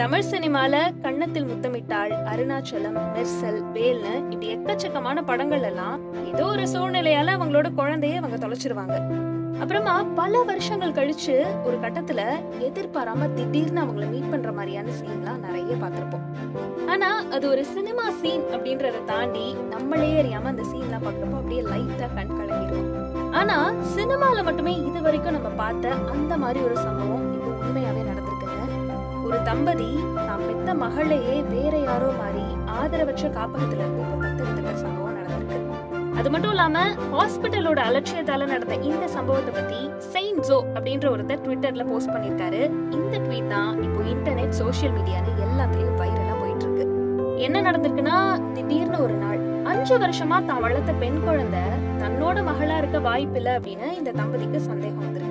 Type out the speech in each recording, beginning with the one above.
தமிழ் சினிமால கன்னத்தில் முத்தமிட்டாள் அருணாச்சலம் மெர்சல் வேல்னு இப்படி எக்கச்சக்கமான படங்கள் எல்லாம் ஏதோ ஒரு சூழ்நிலையால அவங்களோட குழந்தைய அவங்க தொலைச்சிருவாங்க அப்புறமா பல வருஷங்கள் கழிச்சு ஒரு கட்டத்துல எதிர்பாராம திடீர்னு அவங்கள மீட் பண்ற மாதிரியான சீன்லாம் நிறைய பார்த்திருப்போம் ஆனா அது ஒரு சினிமா சீன் அப்படின்றத தாண்டி நம்மளே அறியாம அந்த சீன்லாம் பார்க்கறப்போ அப்படியே லைட்டா கண் கலங்கிடும் ஆனா சினிமால மட்டுமே இது வரைக்கும் நம்ம பார்த்த அந்த மாதிரி ஒரு சம்பவம் இப்போ உண்மையாவே நடந்திருக்குங்க ஒரு தம்பதி தான் பெத்த மகளையே வேற யாரோ மாதிரி ஆதரவற்ற காப்பகத்துல இருந்து இப்ப தத்தெடுத்துட்ட சம்பவம் நடந்திருக்கு அது மட்டும் இல்லாம ஹாஸ்பிட்டலோட அலட்சியத்தால நடந்த இந்த சம்பவத்தை பத்தி செயின்ட் ஜோ அப்படின்ற ஒருத்தர் ட்விட்டர்ல போஸ்ட் பண்ணிருக்காரு இந்த ட்வீட் தான் இப்போ இன்டர்நெட் சோஷியல் மீடியான்னு எல்லாத்துலயும் வைரலா போயிட்டு இருக்கு என்ன நடந்திருக்குன்னா திடீர்னு ஒரு நாள் அஞ்சு வருஷமா தான் வளர்த்த பெண் குழந்தை தன்னோட மகளா இருக்க வாய்ப்பில்லை அப்படின்னு இந்த தம்பதிக்கு சந்தேகம் வந்திருக்கு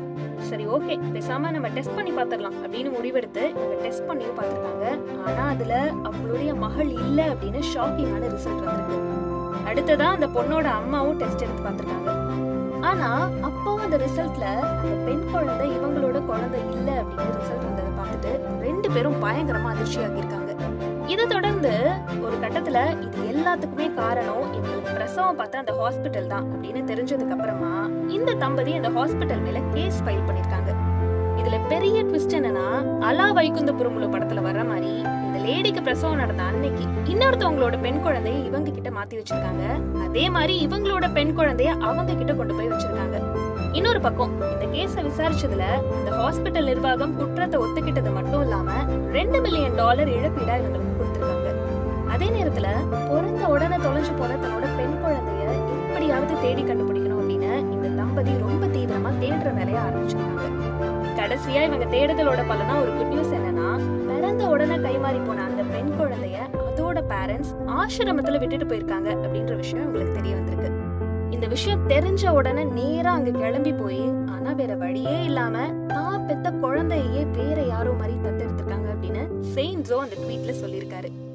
சரி ஓகே பேசாம நம்ம டெஸ்ட் பண்ணி பார்த்துடலாம் அப்படின்னு முடிவெடுத்து இவங்க டெஸ்ட் பண்ணியும் பார்த்திருக்காங்க ஆனா அதுல அவங்களுடைய மகள் இல்ல அப்படின்னு ஷாக்கிங்கான ரிசல்ட் வந்திருக்கு அடுத்ததா அந்த பொண்ணோட அம்மாவும் டெஸ்ட் எடுத்து பார்த்திருக்காங்க ஆனா அப்பவும் அந்த ரிசல்ட்ல அந்த பெண் குழந்தை இவங்களோட குழந்தை இல்ல அப்படின்னு ரிசல்ட் வந்ததை பார்த்துட்டு ரெண்டு பேரும் பயங்கரமா அதிர்ச்சியாகி இருக்காங்க இதை தொடர்ந்து ஒரு கட்டத்துல இது எல்லாத்துக்குமே காரணம் இவங்களுக்கு பிரசவம் பார்த்த அந்த ஹாஸ்பிட்டல் தான் அப்படின்னு தெரிஞ்சதுக்கு அப்புறமா இந்த தம்பதி அந்த ஹாஸ்பிட்டல் மேல கேஸ் ஃபைல் பண்ணிருக்காங்க இதுல பெரிய ட்விஸ்ட் என்னன்னா அலா வைகுந்தபுரமுல படத்துல வர்ற மாதிரி இந்த லேடிக்கு பிரசவம் நடந்த அன்னைக்கு இன்னொருத்தவங்களோட பெண் குழந்தைய இவங்க கிட்ட மாத்தி வச்சிருக்காங்க அதே மாதிரி இவங்களோட பெண் குழந்தைய அவங்க கிட்ட கொண்டு போய் வச்சிருக்காங்க இன்னொரு பக்கம் இந்த கேஸ விசாரிச்சதுல இந்த ஹாஸ்பிட்டல் நிர்வாகம் குற்றத்தை ஒத்துக்கிட்டது மட்டும் இல்லாம ரெண்டு மில்லியன் டாலர் இழப்பீடா இவங்களுக்கு கொடுத்திருக்காங்க அதே நேரத்துல பிறந்த உடனே தொலைஞ்சு போன தன்னோட பெண் குழந்தைய எப்படியாவது தேடி கண்டுபிடிக்கணும் அப்படின்னு இந்த தம்பதி ரொம்ப தீவிரமா தேடுற வேலைய ஆரம்பிச்சிருக்காங்க கடைசியா இவங்க தேடுதலோட பலனா ஒரு குட் நியூஸ் என்னன்னா பிறந்த உடனே கைமாறி போன அந்த பெண் குழந்தைய அதோட பேரண்ட்ஸ் ஆசிரமத்துல விட்டுட்டு போயிருக்காங்க அப்படின்ற விஷயம் உங்களுக்கு தெரிய வந்திருக்கு இந்த விஷயம் தெரிஞ்ச உடனே நேரா அங்க கிளம்பி போய் ஆனா வேற வழியே இல்லாம தான் பெத்த குழந்தையே வேற யாரோ மாதிரி தத்தெடுத்திருக்காங்க அப்படின்னு செயின்ஸோ அந்த ட்வீட்ல சொல்லியிருக்காரு